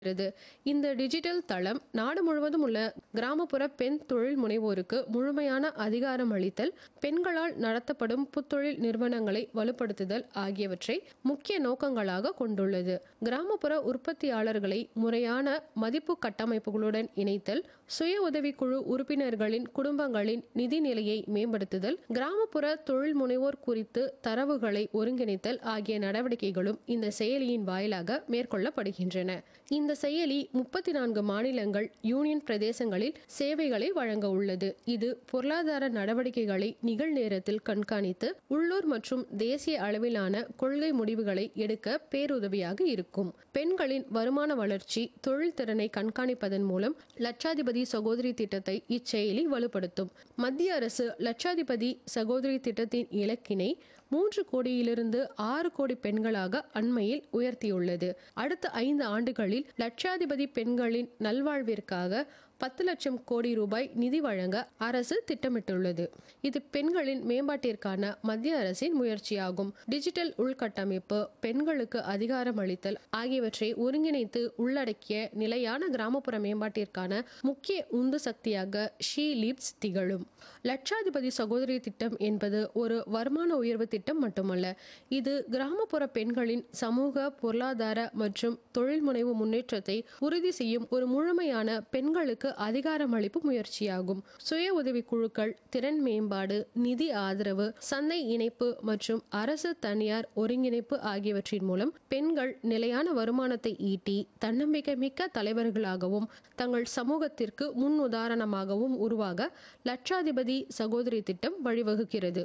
வருகிறது. இந்த டிஜிட்டல் தளம் நாடு முழுவதும் உள்ள கிராமப்புற பெண் தொழில் முனைவோருக்கு முழுமையான அதிகாரம் அளித்தல், பெண்களால் நடத்தப்படும் புத்தொழில் நிறுவனங்களை வலுப்படுத்துதல் ஆகியவற்றை முக்கிய நோக்கங்களாக கொண்டுள்ளது. கிராமப்புற உற்பத்தியாளர்களை முறையான மதிப்பு கட்டமைப்புகளுடன் இணைத்தல், சுய உதவிக்குழு உறுப்பினர்களின் குடும்பங்களின் நிதி நிலையை மேம்படுத்துதல், கிராமப்புற தொழில் முனைவோர் குறித்து தரவுகளை ஒருங்கிணைத்தல் ஆகிய நடவடிக்கைகளும் இந்த செயலியின் வாயிலாக மேற்கொள்ளப்படுகின்றன. இந்த செயலி முப்பத்தி நான்கு மாநிலங்கள், யூனியன் பிரதேசங்களில் சேவைகளை வழங்க உள்ளது. இது பொருளாதார நடவடிக்கைகளை நிகழ்நேரத்தில் கண்காணித்து, உள்ளூர் மற்றும் தேசிய அளவிலான கொள்கை முடிவுகளை எடுக்க பேருதவியாக இருக்கும். பெண்களின் வருமான வளர்ச்சி, தொழில் திறனை கண்காணிப்பதன் மூலம் லட்சாதிபதி சகோதரி திட்டத்தை இச்செயலி வலுப்படுத்தும். மத்திய அரசு லட்சாதிபதி சகோதரி திட்டத்தின் இலக்கினை மூன்று கோடியிலிருந்து ஆறு கோடி பெண்களாக அண்மையில் உயர்த்தியுள்ளது. அடுத்த ஐந்து ஆண்டுகளில் லட்சாதிபதி பெண்களின் நல்வாழ்விற்காக பத்து லட்சம் கோடி ரூபாய் நிதி வழங்க அரசு திட்டமிட்டுள்ளது. இது பெண்களின் மேம்பாட்டிற்கான மத்திய அரசின் முயற்சியாகும். டிஜிட்டல் உள்கட்டமைப்பு, பெண்களுக்கு அதிகாரம் அளித்தல் ஆகியவற்றை ஒருங்கிணைத்து உள்ளடக்கிய நிலையான கிராமப்புற மேம்பாட்டிற்கான முக்கிய உந்து சக்தியாக ஷீ லீட்ஸ் திகழும். லட்சாதிபதி சகோதரி திட்டம் என்பது ஒரு வருமான உயர்வு திட்டம் மட்டுமல்ல. இது கிராமப்புற பெண்களின் சமூக, பொருளாதார மற்றும் தொழில்முனைவு முன்னேற்றத்தை உறுதி செய்யும் ஒரு முழுமையான பெண்களுக்கு அதிகாரமளிப்பு முயற்சியாகும். சுய உதவிக் குழுக்கள், திறன் மேம்பாடு, நிதி ஆதரவு, சந்தை இணைப்பு மற்றும் அரசு தனியார் ஒருங்கிணைப்பு ஆகியவற்றின் மூலம் பெண்கள் நிலையான வருமானத்தை ஈட்டி, தன்னம்பிக்கை மிக்க தலைவர்களாகவும், தங்கள் சமூகத்திற்கு முன்னுதாரணமாகவும் உருவாக லட்சாதிபதி சகோதரி திட்டம் வழிவகுக்கிறது.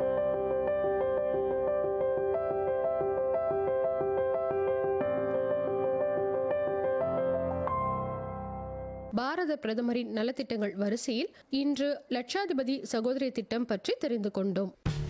பாரத பிரதமரின் நலத்திட்டங்கள் வரிசையில் இன்று லட்சாதிபதி சகோதரி திட்டம் பற்றி தெரிந்து கொண்டோம்.